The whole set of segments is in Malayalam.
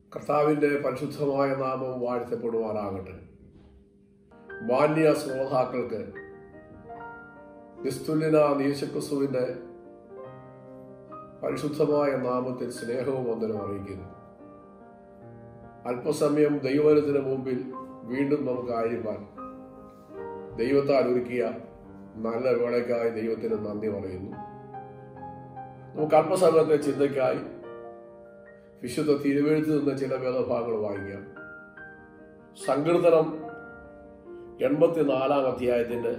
കർത്താവിൻ്റെ പരിശുദ്ധമായ നാമം വാഴ്ത്തപ്പെടുവാനാകട്ടെ മാന്യ ശ്രോതാക്കൾക്ക് നിസ്തുല്യന യേശുക്രിസ്തുവിന്റെ പരിശുദ്ധമായ നാമത്തിൽ സ്നേഹവും വന്ദനം അറിയിക്കുന്നു അല്പസമയം ദൈവത്തിന് മുമ്പിൽ വീണ്ടും നമുക്ക് ആയിരിക്കാൻ ദൈവത്താൽ ഒരുക്കിയ നല്ല വേളയ്ക്കായി ദൈവത്തിന് നന്ദി പറയുന്നു നമുക്ക് അല്പസമയത്തെ ചിന്തയ്ക്കായി വിശുദ്ധ തിരുവെഴുത്ത് നിന്ന് ചില വേദഭാഗങ്ങൾ വായിക്കാം സങ്കീർത്തനം എൺപത്തിനാലാം അധ്യായത്തിന്റെ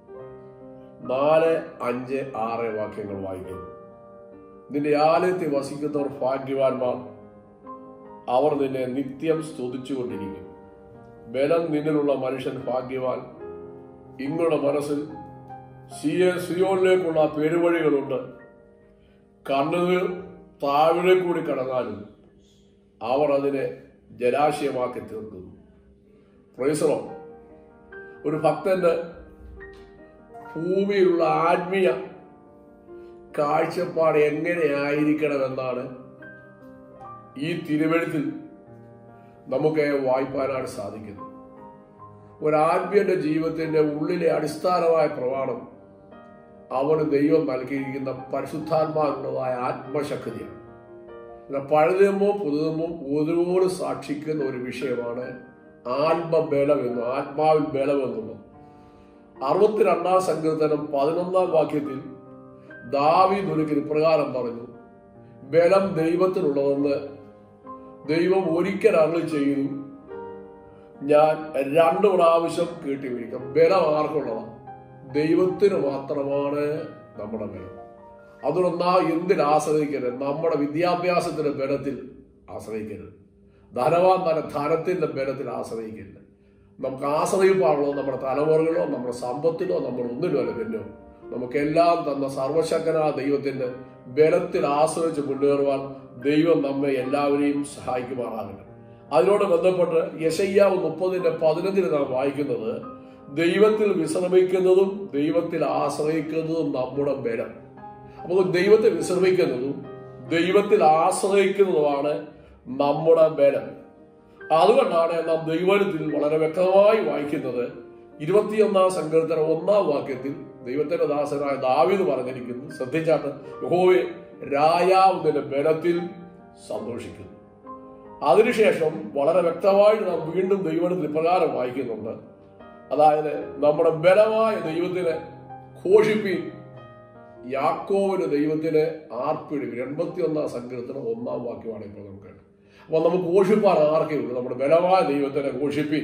നാല് അഞ്ച് ആറ് വാക്യങ്ങൾ വായിക്കുന്നു നിന്റെ ആലയത്തിൽ വസിക്കുന്നവർ ഭാഗ്യവാന്മാർ അവർ നിന്നെ നിത്യം സ്തുതിച്ചുകൊണ്ടിരിക്കും ബലം നിന്നിലുള്ള മനുഷ്യൻ ഭാഗ്യവാൻ ഇങ്ങുള്ള മനസ്സിൽ സിയ സിയോനിലേക്കുള്ള പെരുവഴികളുണ്ട് കണ്ണുകൾ താഴെ കൂടി കടന്നാലും അവർ അതിനെ ജലാശയമാക്കി തീർക്കുന്നു പ്രൈസറോ ഒരു ഭക്തന്റെ ഭൂമിയിലുള്ള ആത്മീയ കാഴ്ചപ്പാട് എങ്ങനെയായിരിക്കണമെന്നാണ് ഈ തിരുവഴുത്തിൽ നമുക്ക് വായിപ്പാനാണ് സാധിക്കുന്നത് ഒരു ആത്മീയന്റെ ജീവിതത്തിന്റെ ഉള്ളിലെ അടിസ്ഥാനമായ പ്രമാണം അവന് ദൈവം നൽകിയിരിക്കുന്ന പരിശുദ്ധാത്മാവിനുള്ളതായ ആത്മശക്തിയാണ് എന്നാൽ പഴയതമോ പുതുതമോ ഒരുപോലെ സാക്ഷിക്കുന്ന ഒരു വിഷയമാണ് ആത്മബലം എന്നും ആത്മാവിൽ ബലം എന്നുള്ളത് അറുപത്തിരണ്ടാം സങ്കീർത്തനം പതിനൊന്നാം വാക്യത്തിൽ ദാവി ദുരുക്കിന് ഇപ്രകാരം പറഞ്ഞു ബലം ദൈവത്തിനുള്ളതെന്ന് ദൈവം ഒരിക്കൽ അരുളി ചെയ്തു ഞാൻ രണ്ടു പ്രാവശ്യം കേട്ടിരിക്കാം ബലം ആർക്കുള്ളതാണ് ദൈവത്തിന് മാത്രമാണ് നമ്മുടെ ബലം അതുകൊണ്ടാ എന്തിൽ ആശ്രയിക്കരുത് നമ്മുടെ വിദ്യാഭ്യാസത്തിന്റെ ബലത്തിൽ ആശ്രയിക്കരുത് ധനവാൻ തന്നെ ധനത്തിന്റെ ബലത്തിൽ ആശ്രയിക്കരുത് നമുക്ക് ആശ്രയിപ്പാണല്ലോ നമ്മുടെ തലമുറകളോ നമ്മുടെ സമ്പത്തിലോ നമ്മൾ ഒന്നിലോ അല്ല പിന്നോ നമുക്കെല്ലാം തന്ന സർവശക്തനാ ദൈവത്തിന്റെ ബലത്തിൽ ആശ്രയിച്ച് മുന്നേറുവാൻ ദൈവം നമ്മെ എല്ലാവരെയും സഹായിക്കുമാറാകട്ടെ അതിനോട് ബന്ധപ്പെട്ട് യശയ്യാവ് മുപ്പതിന്റെ പതിനഞ്ചിന് നാം വായിക്കുന്നത് ദൈവത്തിൽ വിശ്രമിക്കുന്നതും ദൈവത്തിൽ ആശ്രയിക്കുന്നതും നമ്മുടെ ബലം അപ്പോൾ ദൈവത്തെ വിശ്രമിക്കുന്നതും ദൈവത്തിൽ ആശ്രയിക്കുന്നതുമാണ് നമ്മുടെ ബലം അതുകൊണ്ടാണ് നാം ദൈവത്തിൽ വളരെ വ്യക്തമായി വായിക്കുന്നത് ഇരുപത്തിയൊന്നാം സങ്കീർത്തന ഒന്നാം വാക്യത്തിൽ ദൈവത്തിന്റെ ദാസനായ ദാവിദ് പറഞ്ഞിരിക്കുന്നു ശ്രദ്ധിച്ചാട്ട് യഹോവെ രായാവുന്നതിന്റെ ബലത്തിൽ സന്തോഷിക്കുന്നു അതിനുശേഷം വളരെ വ്യക്തമായിട്ട് നാം വീണ്ടും ദൈവത്തിൽ ഇപ്രകാരം വായിക്കുന്നുണ്ട് അതായത് നമ്മുടെ ബലമായ ദൈവത്തിനെ ഘോഷിപ്പി യാക്കോവിന് ദൈവത്തിന് ആർപ്പിടുവിൻ എൺപത്തി ഒന്നാം സങ്കീർത്തനം ഒന്നാം വാക്യമാണ് ഇപ്പോൾ നമുക്ക് അപ്പൊ നമുക്ക് ഘോഷിപ്പാൻ ആർക്കേ ഉള്ളൂ നമ്മുടെ ബലമായ ദൈവത്തിനെ ഘോഷിപ്പി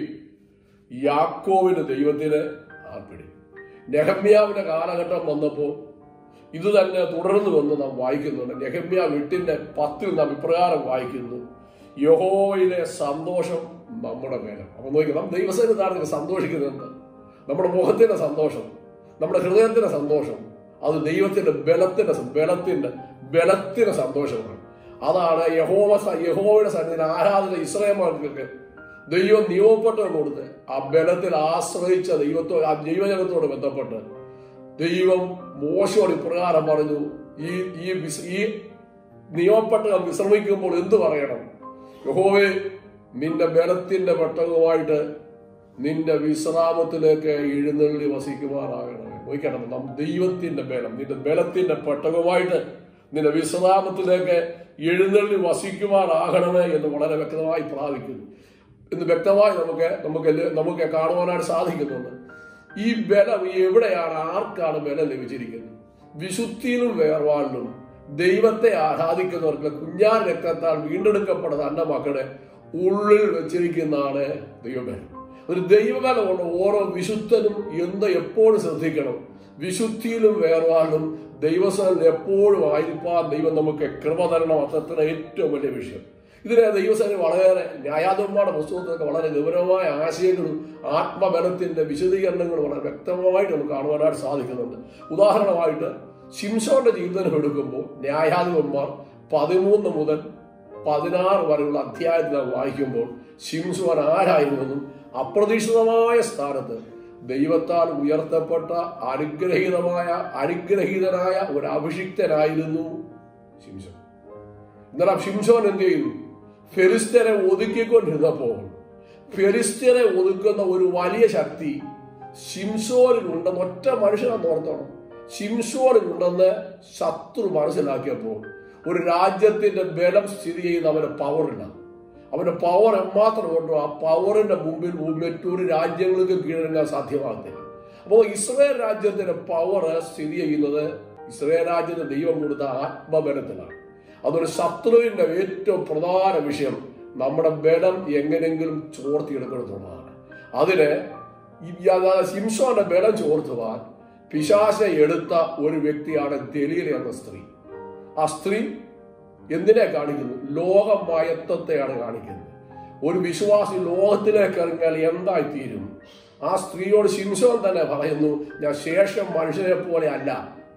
യാക്കോവിന് ദൈവത്തിന് ആർപ്പിടി നെഹമ്യാവിന്റെ കാലഘട്ടം വന്നപ്പോൾ ഇത് തന്നെ തുടർന്നു വന്ന് നാം വായിക്കുന്നുണ്ട് നെഹമ്യ വീട്ടിന്റെ പത്തിൽ നാം ഇപ്രകാരം വായിക്കുന്നു യഹോവയിലെ സന്തോഷം നമ്മുടെ മേലെ അപ്പൊ നോക്കി നാം ദൈവസന്നിധാനത്തിൽ സന്തോഷിക്കുന്നുണ്ട് നമ്മുടെ മുഖത്തിന്റെ സന്തോഷം നമ്മുടെ ഹൃദയത്തിന്റെ സന്തോഷം അത് ദൈവത്തിന്റെ ബലത്തിന്റെ ബലത്തിന്റെ ബലത്തിന്റെ സന്തോഷമാണ് അതാണ് യഹോവ യഹോവയുടെ സന്നിധിയിൽ ആരാധന ഇസ്രയേമാർക്ക് ദൈവം നിയമപ്പെട്ട കൊടുത്ത് ആ ബലത്തിൽ ആശ്രയിച്ച ദൈവത്തോ ആ ദൈവജനത്തോട് ബന്ധപ്പെട്ട് ദൈവം മോശയോട് ഇപ്രകാരം പറഞ്ഞു ഈ ഈ വിസ്- ഈ നിയമപ്പെട്ടകം വിശ്രമിക്കുമ്പോൾ എന്തു പറയണം യഹോവേ നിന്റെ ബലത്തിന്റെ പെട്ടകമായിട്ട് നിന്റെ വിശ്രാമത്തിലേക്ക് എഴുന്നള്ളി വസിക്കുമാറാകണമേ നോക്കണം നാം ദൈവത്തിന്റെ ബലം നിന്റെ ബലത്തിന്റെ പെട്ടകമായിട്ട് നിന്റെ വിശ്രാമത്തിലേക്ക് എഴുന്നള്ളി വസിക്കുമാറാകണമേ എന്ന് വളരെ വ്യക്തമായി പ്രാപിക്കുന്നു എന്ന് വ്യക്തമായി നമുക്ക് നമുക്ക് എല്ലാ- നമുക്ക് കാണുവാനായിട്ട് സാധിക്കുന്നുണ്ട് ഈ ബലം എവിടെയാണ് ആർക്കാണ് ബലം ലഭിച്ചിരിക്കുന്നത് വിശുദ്ധിയിലും വേർവാളിലും ദൈവത്തെ ആരാധിക്കുന്നവർക്ക് കുഞ്ഞാൻ രക്തത്താൽ വീണ്ടെടുക്കപ്പെട്ട തന്റെ മക്കളുടെ ഉള്ളിൽ വെച്ചിരിക്കുന്നതാണ് ദൈവബലം ഒരു ദൈവബലമുള്ള ഓരോ വിശുദ്ധനും എന്ത് എപ്പോഴും ശ്രദ്ധിക്കണം വിശുദ്ധിയിലും വേർവാളിലും ദൈവസ്ഥലിൽ എപ്പോഴും ആയിരിക്കാൻ ദൈവം നമുക്ക് കൃപ തരണം അത്തരത്തിലെ ഏറ്റവും വലിയ വിഷയം ഇതിനെ ദൈവസേന വളരെ ന്യായാധിപന്മാരുടെ പുസ്തകത്തിലൊക്കെ വളരെ ഗൗരവമായ ആശയങ്ങളും ആത്മബലത്തിന്റെ വിശദീകരണങ്ങളും വളരെ വ്യക്തമായിട്ട് നമുക്ക് കാണുവാനായിട്ട് സാധിക്കുന്നുണ്ട് ഉദാഹരണമായിട്ട് ശിംഷോന്റെ ജീവിതം എടുക്കുമ്പോൾ ന്യായാധിപന്മാർ പതിമൂന്ന് മുതൽ പതിനാറ് വരെയുള്ള അധ്യായത്തിൽ നാം വായിക്കുമ്പോൾ ശിംസോൻ ആരായിരുന്നെന്നും അപ്രതീക്ഷിതമായ സ്ഥാനത്ത് ദൈവത്താൽ ഉയർത്തപ്പെട്ട അനുഗ്രഹീതമായ അനുഗ്രഹീതനായ ഒരു അഭിഷിക്തനായിരുന്നു ശിംശോൻ എന്നാൽ ആ ശിംശോൻ എന്ത് ചെയ്തു ഫെലിസ്തരെ ഒതുക്കിക്കൊണ്ടിരുന്നപ്പോൾ ഫെലിസ്തരെ ഒതുക്കുന്ന ഒരു വലിയ ശക്തി ശിംസോനിലുണ്ടെന്ന് ഒറ്റ മനുഷ്യനാണ് ഓർത്തോണം ശിംസോനിലുണ്ടെന്ന് ശത്രു മനസ്സിലാക്കിയപ്പോൾ ഒരു രാജ്യത്തിന്റെ ബലം സ്ഥിതി ചെയ്യുന്ന അവന്റെ പവറില്ല അവന്റെ പവർ എമ്മാത്രം കൊണ്ടോ ആ പവറിന്റെ മുമ്പിൽ മറ്റൊരു രാജ്യങ്ങൾക്ക് കീഴടങ്ങാൻ സാധ്യമാകുന്നില്ല അപ്പോൾ ഇസ്രായേൽ രാജ്യത്തിന്റെ പവർ സ്ഥിതി ചെയ്യുന്നത് ഇസ്രായേൽ രാജ്യത്തിന് ദൈവം കൊടുത്ത ആത്മബലത്തിലാണ് അതൊരു ശത്രുവിന്റെ ഏറ്റവും പ്രധാന വിഷയം നമ്മുടെ ബലം എങ്ങനെങ്കിലും ചോർത്തിയെടുക്കണമെന്നുള്ളതാണ് അതിന് ഈ അതായത് ശിംഷോന്റെ ബലം ചോർത്തുവാൻ പിശാശ എടുത്ത ഒരു വ്യക്തിയാണ് ദലീല എന്ന സ്ത്രീ ആ സ്ത്രീ എന്തിനെ കാണിക്കുന്നു ലോകമയത്വത്തെയാണ് കാണിക്കുന്നത് ഒരു വിശ്വാസി ലോകത്തിലേക്ക് ഇറങ്ങിയാൽ എന്തായി തീരും ആ സ്ത്രീയോട് ശിംശോൻ തന്നെ പറയുന്നു ഞാൻ ശേഷം മനുഷ്യനെ പോലെ അല്ല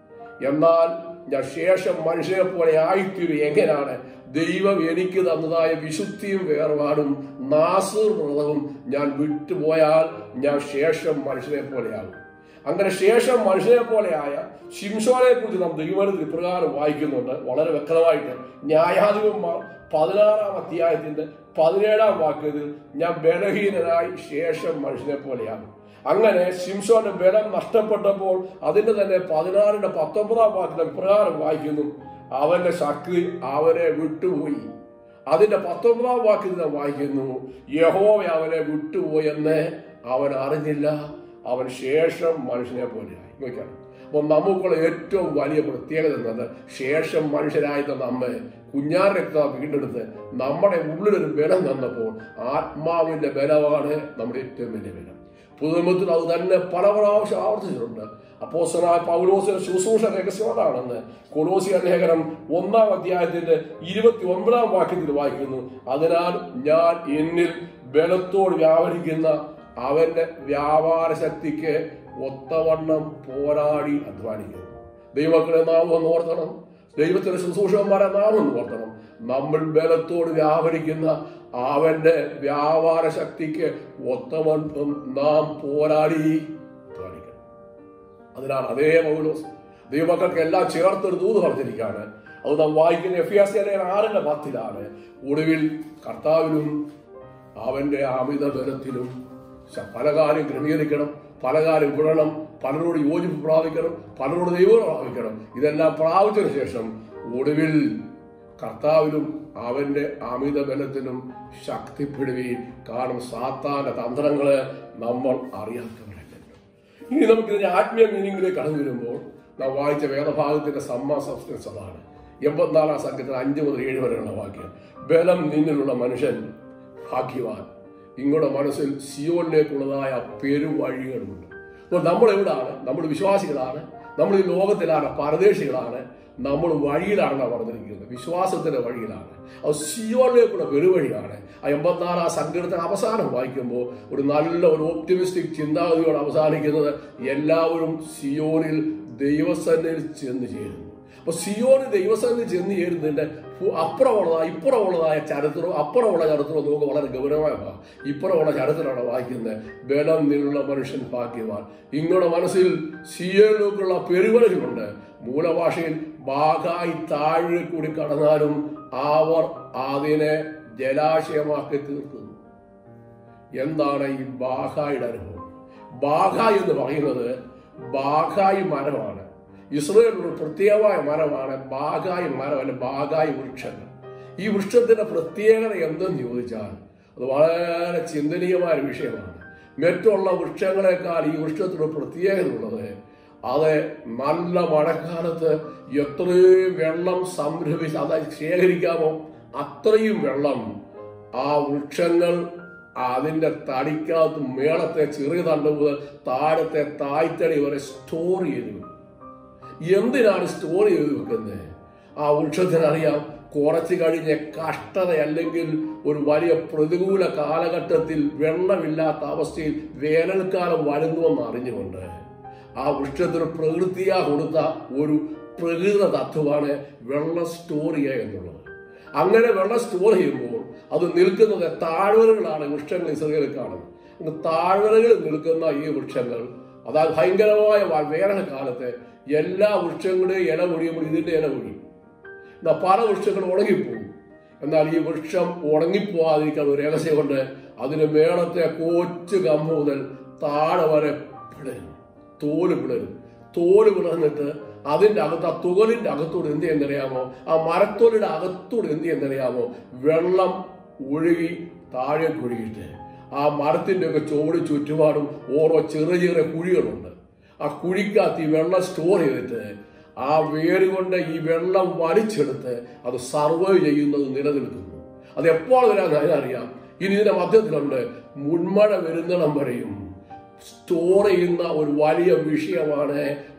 എന്നാൽ ഞാൻ ശേഷം മനുഷ്യനെ പോലെ ആയിത്തീരും എങ്ങനെയാണ് ദൈവം എനിക്ക് തന്നതായ വിശുദ്ധിയും വേർപാടും നാസൂർ വ്രതവും ഞാൻ വിട്ടുപോയാൽ ഞാൻ ശേഷം മനുഷ്യനെ പോലെയാകും അങ്ങനെ ശേഷം മനുഷ്യനെ പോലെയായ ശിംശോനെ കുറിച്ച് നാം ദൈവത്തിൽ ഇപ്രകാരം വായിക്കുന്നുണ്ട് വളരെ വ്യക്തമായിട്ട് ന്യായാധിപന്മാർ പതിനാറാം അധ്യായത്തിന്റെ പതിനേഴാം വാക്യത്തിൽ ഞാൻ ബലഹീനനായി ശേഷം മനുഷ്യനെ പോലെയാണ് അങ്ങനെ ശിംശോന്റെ ബലം നഷ്ടപ്പെട്ടപ്പോൾ അതിന്റെ തന്നെ പതിനാറിന്റെ പത്തൊമ്പതാം വാക്യത്തിൽ ഇപ്രകാരം വായിക്കുന്നു അവന്റെ ശക്തി അവനെ വിട്ടുപോയി അതിന്റെ പത്തൊമ്പതാം വാക്യത്തിൽ നാം വായിക്കുന്നു യഹോവ അവനെ വിട്ടുപോയെന്ന് അവൻ അറിഞ്ഞില്ല അവൻ ശേഷം മനുഷ്യനെ പോലെയായി നോക്കണം അപ്പോൾ നമുക്കുള്ള ഏറ്റവും വലിയ പ്രത്യേകത എന്നത് ശേഷം മനുഷ്യരായിരുന്ന നമ്മെ കുഞ്ഞാൻ രക്ത വീണ്ടെടുത്ത് നമ്മുടെ ഉള്ളിലൊരു ബലം തന്നപ്പോൾ ആത്മാവിന്റെ ബലമാണ് നമ്മുടെ ഏറ്റവും വലിയ ബലം പുതുമത്തിൽ അത് തന്നെ പല പ്രാവശ്യം ആവർത്തിച്ചിട്ടുണ്ട് അപ്പോസനായ പൗലോസിന്റെ ശുശ്രൂഷ രഹസ്യമാണെന്ന് കൊലോസിയ ലേഖനം ഒന്നാം അധ്യായത്തിന്റെ ഇരുപത്തി ഒൻപതാം വാക്യത്തിൽ വായിക്കുന്നു അതിനാൽ ഞാൻ എന്നിൽ ബലത്തോട് വ്യാപരിക്കുന്ന അവന്റെ വ്യാപാര ശക്തിക്ക് ഒത്തവണ്ണം പോരാടി അധ്വാനിക്കുന്നു ദൈവക്കളെ നാം ഒന്ന് ഓർത്തണം ദൈവത്തിന്റെ ശുശ്രൂഷകന്മാരെ നാം ഒന്ന് ഓർത്തണം നമ്മൾ ബലത്തോട് വ്യാപരിക്കുന്ന അവന്റെ വ്യാപാര ശക്തിക്ക് ഒത്തവണ്ണം നാം പോരാടി അധ്വാനിക്കണം അതിനാണ് അതേ പൗലോസ് ദൈവമക്കൾക്ക് എല്ലാം ചേർത്തൊരു ദൂത് പറഞ്ഞിരിക്കുകയാണ് അത് നാം വായിക്കുന്ന എഫിയാസി അല്ലെങ്കിൽ ആറിന്റെ പത്തിലാണ് ഒടുവിൽ കർത്താവിലും അവന്റെ അമിത ബലത്തിലും ശ- പല കാര്യം ക്രമീകരിക്കണം പല കാര്യം വിടണം പലരോട് യോജിപ്പ് പ്രാപിക്കണം പലരോട് ദൈവം പ്രാപിക്കണം ഇതെല്ലാം പ്രാപിച്ചതിന് ശേഷം ഒടുവിൽ കർത്താവിലും അവന്റെ അമിത ബലത്തിലും ശക്തിപ്പെടുകയും കാണും സാത്താന്റെ തന്ത്രങ്ങള് നമ്മൾ അറിയാത്തവരല്ലല്ലോ ഇനി നമുക്ക് ഇതിന്റെ ആത്മീയ മീനിങ്ങിലേക്ക് കടന്നു വരുമ്പോൾ നാം വായിച്ച വേദഭാഗത്തിന്റെ സമ്മ സബ്സ്റ്റൻസ് അതാണ് എൺപത്തിനാലാം സംഘത്തിൽ അഞ്ച് മുതൽ ഏഴ് വരെയുള്ള വാക്യം ബലം നിന്നിലുള്ള മനുഷ്യൻ ഭാഗ്യവാൻ ഇങ്ങോട്ട് മനസ്സിൽ സിയോനിലേക്കുള്ളതായ പെരുവഴികളുണ്ട് അപ്പോൾ നമ്മൾ എവിടാണ് നമ്മൾ വിശ്വാസികളാണ് നമ്മൾ ഈ ലോകത്തിലാണ് പരദേശികളാണ് നമ്മൾ വഴിയിലാണ് പറഞ്ഞിരിക്കുന്നത് വിശ്വാസത്തിന്റെ വഴിയിലാണ് അത് സിയോനിലേക്കുള്ള പെരുവഴിയാണ് ആ എൺപത്തിനാലാം സങ്കീർത്തന അവസാനം വായിക്കുമ്പോൾ ഒരു നല്ല ഒരു ഓപ്റ്റിമിസ്റ്റിക് ചിന്താഗതിയോട് അവസാനിക്കുന്നത് എല്ലാവരും സിയോനിൽ ദൈവസന്നിധിയിൽ ചെന്ന് ചേരുന്നു അപ്പൊ സിയോന് ദൈവസന്നിധി ചെന്ന് ചേരുന്നതിന്റെ ഫു- അപ്പുറമുള്ളതായ ഇപ്പുറമുള്ളതായ ചരിത്രവും അപ്പുറമുള്ള ചരിത്രവും നമുക്ക് വളരെ ഗൗരവമായ ഭാഗം. ഇപ്പുറമുള്ള ചരിത്രമാണ് വായിക്കുന്നത് ബലം നിന്നുള്ള മനുഷ്യൻ ഭാഗ്യവാൻ ഇങ്ങയുടെ മനസ്സിൽ സിയോനിലേക്കുള്ള പെരുവഴികളുണ്ട് മൂലഭാഷയിൽ ബാഗായി താഴെ കൂടി കടന്നാലും അവർ അതിനെ ജലാശയമാക്കി തീർക്കുന്നു എന്താണ് ഈ ബാഹായുടെ അനുഭവം ബാഹായ് എന്ന് പറയുന്നത് ബാഹായി മരമാണ് ഇസ്രയേൽ ഒരു പ്രത്യേകമായ മരമാണ് ബാഗായി മരം അല്ലെ ബാഗായി വൃക്ഷങ്ങൾ ഈ വൃക്ഷത്തിന്റെ പ്രത്യേകത എന്തെന്ന് ചോദിച്ചാൽ അത് വളരെ ചിന്തനീയമായ ഒരു വിഷയമാണ് മറ്റുള്ള വൃക്ഷങ്ങളെക്കാൾ ഈ വൃക്ഷത്തിന് ഒരു പ്രത്യേകത ഉള്ളത് അത് നല്ല മഴക്കാലത്ത് എത്രയും വെള്ളം സംരംഭിച്ച് അതായത് ശേഖരിക്കാമോ അത്രയും വെള്ളം ആ വൃക്ഷങ്ങൾ അതിന്റെ തടിക്കകത്ത് മേളത്തെ ചെറിയ തണ്ട് മുതൽ താഴത്തെ തായ്തടി വരെ സ്റ്റോർ ചെയ്ത് വെക്കും എന്തിനാണ് സ്റ്റോർ ചെയ്ത് വെക്കുന്നത് ആ വൃക്ഷത്തിനറിയാം കുറച്ച് കഴിഞ്ഞ കഷ്ടത അല്ലെങ്കിൽ ഒരു വലിയ പ്രതികൂല കാലഘട്ടത്തിൽ വെള്ളമില്ലാത്ത അവസ്ഥയിൽ വേനൽക്കാലം വരുന്നുവെന്ന് അറിഞ്ഞുകൊണ്ട് ആ വൃക്ഷത്തിന് പ്രകൃതിയാ കൊടുത്ത ഒരു പ്രകൃത തത്വമാണ് വെള്ളം സ്റ്റോർ ചെയ്യുക എന്നുള്ളത് അങ്ങനെ വെള്ളം സ്റ്റോർ ചെയ്യുമ്പോൾ അത് നിൽക്കുന്നത് താഴ്വരകളാണ് വൃക്ഷങ്ങൾ ഇസ്രയേലിൽ കാണുന്നത് അങ്ങ് താഴ്വരകളിൽ നിൽക്കുന്ന ഈ വൃക്ഷങ്ങൾ അതായത് ഭയങ്കരമായ വ- വേനൽക്കാലത്ത് എല്ലാ വൃക്ഷങ്ങളുടെയും ഇല പൊഴിയുമ്പോൾ ഇതിന്റെ ഇല പൊഴിയും എന്നാ പല വൃക്ഷങ്ങളും ഉണങ്ങിപ്പോകും എന്നാൽ ഈ വൃക്ഷം ഉണങ്ങിപ്പോവാതിരിക്കാൻ ഒരു രഹസ്യമുണ്ട് അതിന് മേളത്തെ കൊച്ചു കമ്പ് മുതൽ താഴെ വരെ പിളരും തോല് പിളരും തോല് പിളർന്നിട്ട് അതിന്റെ അകത്ത് ആ തുകലിന്റെ അകത്തോട് എന്ത് ചെയ്യുന്നറിയാമോ ആ മരത്തോലിന്റെ അകത്തോട് എന്ത് ചെയ്യുന്നറിയാമോ വെള്ളം ഒഴുകി താഴേക്ക് ഒഴുകിയിട്ട് ആ മരത്തിന്റെ ഒക്കെ ചോട് ചുറ്റുപാടും ഓരോ ചെറിയ ചെറിയ കുഴികളുണ്ട് ആ കുഴിക്കകത്ത് ഈ വെള്ളം സ്റ്റോർ ചെയ്തിട്ട് ആ വേര് കൊണ്ട് ഈ വെള്ളം വലിച്ചെടുത്ത് അത് സർവൈവ് ചെയ്യുന്നത് നിലനിൽക്കുന്നു അത് എപ്പോൾ വരാൻ അതിനറിയാം ഇനി ഇതിന്റെ മധ്യത്തിലുണ്ട് മുൻമഴ വരുന്നിടം വരെയും സ്റ്റോർ ചെയ്യുന്ന ഒരു വലിയ വിഷയമാണ്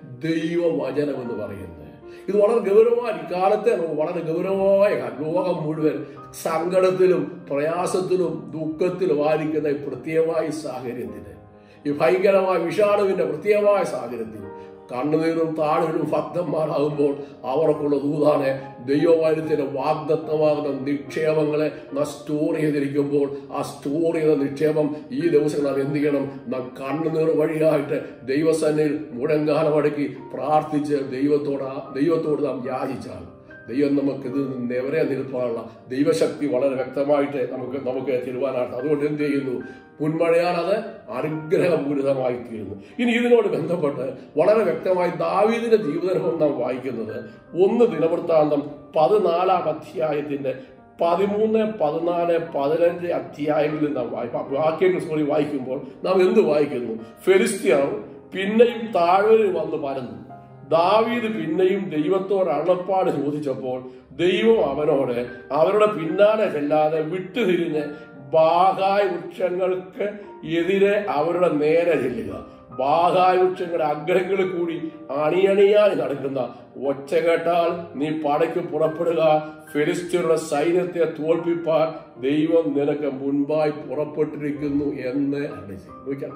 ദൈവവചനം എന്ന് പറയുന്നത് ഇത് വളരെ ഗൗരവമായ ഇക്കാലത്തെ നമുക്ക് വളരെ ഗൗരവമായ കാര്യം. ലോകം മുഴുവൻ സങ്കടത്തിലും പ്രയാസത്തിലും ദുഃഖത്തിലും ആയിരിക്കുന്ന ഈ പ്രത്യേകമായ സാഹചര്യത്തിന് ഈ ഭയങ്കരമായ വിഷാണുവിന്റെ പ്രത്യേകമായ സാഹചര്യത്തിൽ കണ്ണുനീരും താഴുകളും ഭക്തന്മാരാകുമ്പോൾ അവർക്കുള്ള ദൂതാണ് ദൈവവാര്യത്തിന്റെ വാഗ്ദത്തമാകുന്ന നിക്ഷേപങ്ങളെ നാം സ്റ്റോർ ചെയ്തിരിക്കുമ്പോൾ ആ സ്റ്റോർ ചെയ്ത നിക്ഷേപം ഈ ദിവസം നാം എന്ത് ചെയ്യണം നാം കണ്ണുനീർ വഴിയായിട്ട് ദൈവസന്നിൽ മുഴങ്കാലമടക്കി പ്രാർത്ഥിച്ച് ദൈവത്തോട് ആ- ദൈവത്തോട് നാം യാചിച്ചാൽ ദൈവം നമുക്ക് ഇത് നെവരെ നിൽപ്പാനുള്ള ദൈവശക്തി വളരെ വ്യക്തമായിട്ട് നമുക്ക് നമുക്ക് തരുവാനാണ് അതുകൊണ്ട് എന്ത് ചെയ്യുന്നു മുൻമഴയാൽ അത് അനുഗ്രഹപൂരിതമായി തീരുന്നു ഇനി ഇതിനോട് ബന്ധപ്പെട്ട് വളരെ വ്യക്തമായി ദാവീദിന്റെ ജീവിതം നാം വായിക്കുന്നത് ഒന്ന് ദിനവൃത്താന്തം പതിനാലാം അധ്യായത്തിന്റെ പതിമൂന്ന് പതിനാല് പതിനഞ്ച് അധ്യായങ്ങളിൽ നാം വായിക്കും വാക്യങ്ങൾ സോറി വായിക്കുമ്പോൾ നാം എന്ത് വായിക്കുന്നു ഫെലിസ്തീർ പിന്നെയും താഴ്വരയിൽ വന്ന് പരന്നു ദാവീദ് പിന്നെയും ദൈവത്തോട് അള്ളപ്പാട് ചോദിച്ചപ്പോൾ ദൈവം അവനോട് അവരുടെ പിന്നാലെ ചെല്ലാതെ വിട്ടുതിരിഞ്ഞ് ബാഹായ വൃക്ഷങ്ങൾക്ക് എതിരെ അവരുടെ നേരെ ചെല്ലുക ബാഹായ വൃക്ഷങ്ങളുടെ അഗ്രഹങ്ങളിൽ കൂടി അണിയണിയായി നടക്കുന്ന ഒച്ച കേട്ടാൽ നീ പടയ്ക്ക് പുറപ്പെടുക ഫെലിസ്തീനയുടെ സൈന്യത്തെ തോൽപ്പിപ്പാൻ ദൈവം നിനക്ക് മുൻപായി പുറപ്പെട്ടിരിക്കുന്നു എന്ന് അറിയിച്ചു നോക്കാം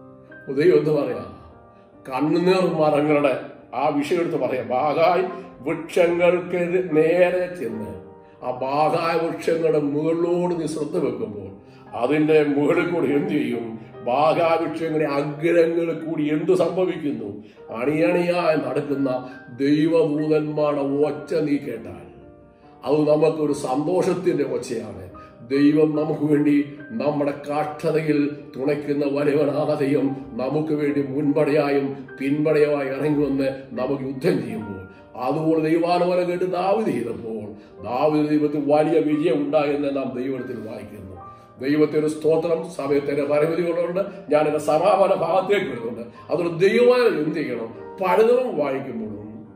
ദൈവം എന്ന് പറയാ കണ്ണുനീർ മരങ്ങളുടെ ആ വിഷയം എടുത്ത് പറയാം ബാഹായ് വൃക്ഷങ്ങൾക്ക് നേരെ ചെന്ന് ആ ബാഹായ വൃക്ഷങ്ങളുടെ മുകളിലോട് നീ ശ്രദ്ധ വെക്കുമ്പോൾ അതിന്റെ മുകളിൽ കൂടി എന്ത് ചെയ്യും ബാഹായ വൃക്ഷങ്ങളുടെ അഗ്രഹങ്ങളിൽ കൂടി എന്ത് സംഭവിക്കുന്നു അണിയണിയായി നടക്കുന്ന ദൈവദൂതന്മാരുടെ ഒച്ച നീ കേട്ടാൽ അത് നമുക്കൊരു സന്തോഷത്തിന്റെ ഒച്ചയാണ് ദൈവം നമുക്ക് വേണ്ടി നമ്മുടെ കാഷ്ടതയിൽ തുണയ്ക്കുന്ന വലിയവനായ ദൈവം നമുക്ക് വേണ്ടി മുൻപടയായും പിൻപടയായി ഇറങ്ങി വന്ന് നമുക്ക് യുദ്ധം ചെയ്യുമ്പോൾ അതുപോലെ ദൈവാനുമല കേട്ട് ദാവിത് ചെയ്തപ്പോൾ ദാവിത് ദൈവത്തിൽ വലിയ വിജയം ഉണ്ടായെന്ന് നാം ദൈവത്തിൽ വായിക്കുന്നു ദൈവത്തിന്റെ സ്തോത്രം സമയത്തിന്റെ പരിമിതികളുണ്ട് ഞാൻ എന്റെ സമാപന ഭാഗത്തേക്ക് വരുന്നുണ്ട് അതുകൊണ്ട് ദൈവമായ എന്ത് ചെയ്യണം പഴുതവും വായിക്കുമ്പോഴും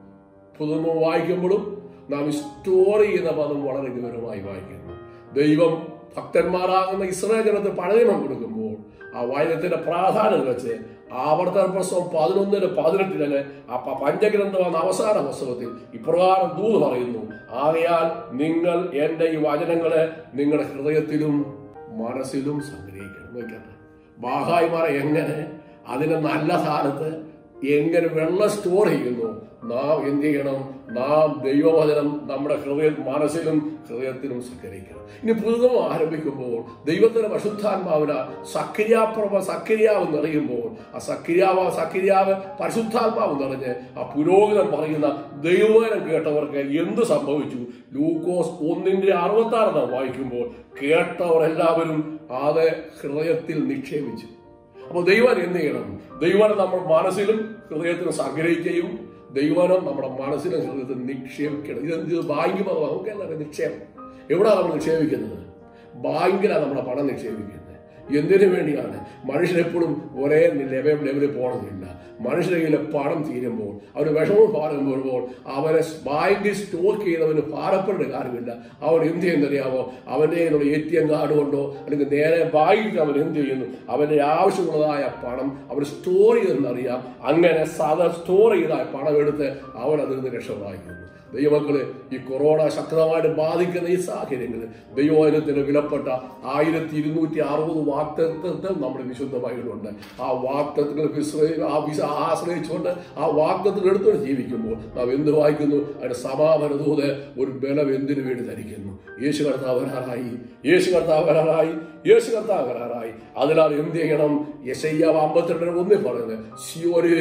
പുതുമ വായിക്കുമ്പോഴും നാം സ്റ്റോർ ചെയ്യുന്ന പദം വളരെ ഗൗരവമായി വായിക്കുന്നു ദൈവം ഭക്തന്മാരാകുന്ന ഇസ്രായേൽ ജനത്തിന് പഴയണം കൊടുക്കുമ്പോൾ ആ വായനത്തിന്റെ പ്രാധാന്യം വെച്ച് ആവർത്തന പ്രസവം പതിനൊന്നിന് പതിനെട്ടിന് ആ പ- പഞ്ചഗ്രന്ഥമാണ് അവസാന പുസ്തകത്തിൽ ഇപ്രകാരം ദൂത് പറയുന്നു ആകയാൽ നിങ്ങൾ എന്റെ ഈ വചനങ്ങളെ നിങ്ങളുടെ ഹൃദയത്തിലും മനസ്സിലും സംഗ്രഹിക്കണം നോക്കട്ടെ ബാഹായ്മാരെ എങ്ങനെ അതിന് നല്ല സ്ഥാനത്ത് എങ്ങനെ വെള്ളം സ്റ്റോർ ചെയ്യുന്നു നാം എന്ത് ചെയ്യണം നാം ദൈവവചനം നമ്മുടെ ഹൃദയ മനസ്സിലും ഹൃദയത്തിലും സംഗ്രഹിക്കണം ഇനി പുതുതം ആരംഭിക്കുമ്പോൾ ദൈവത്തിന്റെ പശുദ്ധാത്മാവിന സക്രിയാപ്രഭ സക്രിയാവ് നിറയുമ്പോൾ ആ സക്രിയാവ് സക്രിയാവ് പരിശുദ്ധാത്മാവ് നിറഞ്ഞ് ആ പുരോഹിതൻ പറയുന്ന ദൈവവചനം കേട്ടവർക്ക് എന്ത് സംഭവിച്ചു ലൂക്കോസ് ഒന്നിന്റെ അറുപത്തി ആറ് നാം വായിക്കുമ്പോൾ കേട്ടവർ എല്ലാവരും അത് ഹൃദയത്തിൽ നിക്ഷേപിച്ചു അപ്പോൾ ദൈവം എന്ത് ചെയ്യണം ദൈവം നമ്മുടെ മനസ്സിലും ഹൃദയത്തിലും സംഗ്രഹിക്കുകയും ദൈവനം നമ്മുടെ മനസ്സിലും ഹൃദയത്തിൽ നിക്ഷേപിക്കണം ഇത് ഇത് ബാങ്ക് പദം നമുക്ക് എന്താ നിക്ഷേപം എവിടെയാണ് നമ്മൾ നിക്ഷേപിക്കുന്നത് ബാങ്കിലാണ് നമ്മുടെ പണം നിക്ഷേപിക്കുന്നത് എന്തിനു വേണ്ടിയാണ് മനുഷ്യരെപ്പോഴും ഒരേ ലെവൽ ലെവലിൽ പോകണമെന്നില്ല മനുഷ്യരുടെ കയ്യിലെ പണം തീരുമ്പോൾ അവർ വിഷമം ഭാരം വരുമ്പോൾ അവരെ ബാങ്കിൽ സ്റ്റോക്ക് ചെയ്തവന് ഭാരപ്പെടേണ്ട കാര്യമില്ല അവൻ എന്ത് ചെയ്യുന്നറിയാമോ അവൻ്റെ കയ്യിലുള്ള എ ടി എം കാർഡ് കൊണ്ടോ അല്ലെങ്കിൽ നേരെ ബാങ്കിൽ അവൻ എന്ത് ചെയ്യുന്നു അവൻ്റെ ആവശ്യമുള്ളതായ പണം അവർ സ്റ്റോർ ചെയ്തെന്നറിയാം അങ്ങനെ സാധാ സ്റ്റോർ ചെയ്ത പണം എടുത്ത് അവൻ അതിൽ നിന്ന് രക്ഷപ്രാപിക്കുന്നു ദൈവമക്കള് ഈ കൊറോണ ശക്തമായിട്ട് ബാധിക്കുന്ന ഈ സാഹചര്യങ്ങളിൽ ദൈവവചനത്തിന് വിലപ്പെട്ട ആയിരത്തി ഇരുന്നൂറ്റി അറുപത് വാക്തത്വത്തിൽ നമ്മുടെ വിശുദ്ധ ബൈബിളുണ്ട് ആ വാക്തത്വങ്ങൾ ആ വിശ ആശ്രയിച്ചുകൊണ്ട് ആ വാക്തത്വങ്ങൾ എടുത്തുകൊണ്ട് ജീവിക്കുമ്പോൾ നാം എന്ത് വായിക്കുന്നു അതിന്റെ സമാപന ദൂത് ഒരു ബലം എന്തിനു വേണ്ടി ധരിക്കുന്നു യേശു കർത്താവ് വരാറായി യേശു കർത്താവ് വരാറായി യേശു കർത്താവ് വരാറായി അതിനാൽ എന്ത് ചെയ്യണം യശയ്യാവ് അമ്പത്തിരണ്ടിന് ഒന്നിൽ പറയുന്നത് സിയോരേ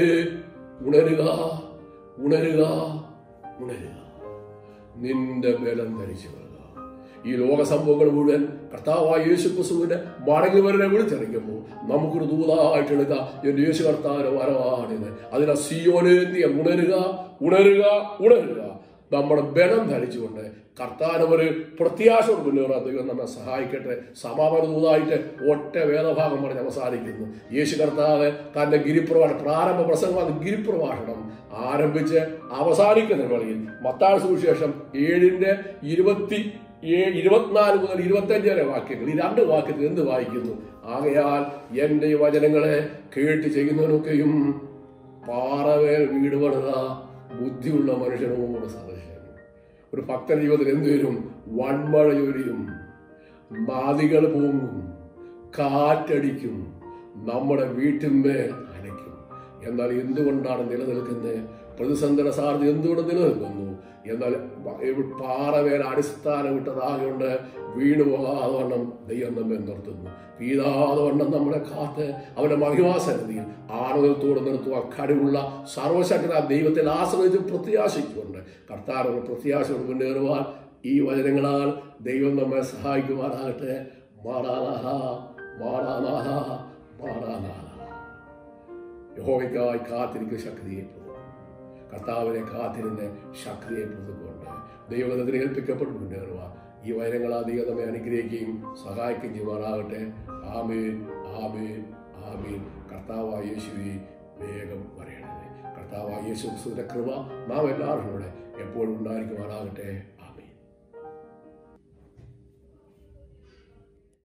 ഉണരുക ഉണരുക ഉണരുക നിന്റെ ബലം ധരിച്ചു കൊള്ളുക ഈ ലോക സംഭവങ്ങൾ മുഴുവൻ കർത്താവായ യേശു ക്രിസ്തുവിന്റെ മടങ്ങിവരനെ വിളിച്ചറിയിക്കുമ്പോൾ നമുക്കൊരു ദൂതായിട്ട് എടുക്കാം എന്റെ യേശു കർത്താവിന്റെ വരവാണിത് അതിനെ സിയോനേന്തിയ ഉണരുക ഉണരുക ഉണരുക നമ്മുടെ ബലം ധരിച്ചുകൊണ്ട് കർത്താനം ഒരു പ്രത്യാശയോട് മുന്നേറാൻ ദൈവം നമ്മെ സഹായിക്കട്ടെ സമാപന ദൂതായിട്ട് ഒറ്റ വേദഭാഗം പറഞ്ഞ് അവസാനിക്കുന്നു യേശു കർത്താവ് തന്റെ ഗിരിപ്രഭാഷണം പ്രാരംഭ പ്രസംഗമാണ് ഗിരിപ്രഭാഷണം ആരംഭിച്ച് അവസാനിക്കുന്ന വേളയിൽ മത്താഴ സുവിശേഷം ഏഴിന്റെ ഇരുപത്തി ഏ- ഇരുപത്തിനാല് മുതൽ ഇരുപത്തഞ്ച് വരെ വാക്യങ്ങൾ ഈ രണ്ട് വാക്യത്തിൽ എന്ത് വായിക്കുന്നു ആകയാൽ എൻ്റെ ഈ വചനങ്ങളെ കേട്ട് ചെയ്യുന്നവനൊക്കെയും പാറവേൽ വീട് പണിത ബുദ്ധിയുള്ള മനുഷ്യനോട് സദൃശൻ ഒരു ഭക്തൻ ജീവിതത്തിൽ എന്ത് വരും വൺമഴ ചൊരിയും മാതികൾ പൂങ്ങും കാറ്റടിക്കും നമ്മുടെ വീട്ടിന്മേൽ അനയ്ക്കും എന്നാൽ എന്തുകൊണ്ടാണ് നിലനിൽക്കുന്നത് പ്രതിസന്ധിയുടെ സാധ്യത എന്തുകൊണ്ട് നിലനിൽക്കുന്നു എന്നാൽ പാറവേല അടിസ്ഥാനം ഇട്ടതാകൊണ്ട് വീണു പോകാതെ വണ്ണം ദൈവം നമ്മെ നിർത്തുന്നു വീഴാതെ വണ്ണം നമ്മളെ കാത്ത് അവന്റെ മഹിമാസന്നിധിയിൽ ആനന്ദത്തോടെ നിർത്തുവാൻ കഴിവുള്ള സർവശക്തന ദൈവത്തിൽ ആശ്രയിച്ച് പ്രത്യാശിച്ചുകൊണ്ട് കർത്താവിന് പ്രത്യാശയോട് മുന്നേറുവാൻ ഈ വചനങ്ങളാൽ ദൈവം നമ്മെ സഹായിക്കുമാറാകട്ടെ മാറാനാഹ മാറാനാഹ മാറാനാഹ യഹോവയ്ക്കായി കാത്തിരിക്കുന്ന ശക്തിയെ പുതുക്കും കർത്താവിനെ കാത്തിരുന്ന് ശക്തിയെ പുതുക്കൊണ്ട് ദൈവത്തിന് ഏൽപ്പിക്കപ്പെട്ട് മുന്നേറുക ഈ വചനങ്ങൾ ആ ദൈവം നമ്മെ അനുഗ്രഹിക്കുകയും സഹായിക്കുകയും ചെയ്യുമാറാകട്ടെ ആമേൻ ആമേൻ ആമേൻ കർത്താവായ യേശുവെ വേഗം വരയണമേ കർത്താവായ യേശു ക്രിസ്തുവിന്റെ കൃപ നാം എല്ലാവരും കൂടെ എപ്പോഴും ഉണ്ടായിരിക്കുമാറാകട്ടെ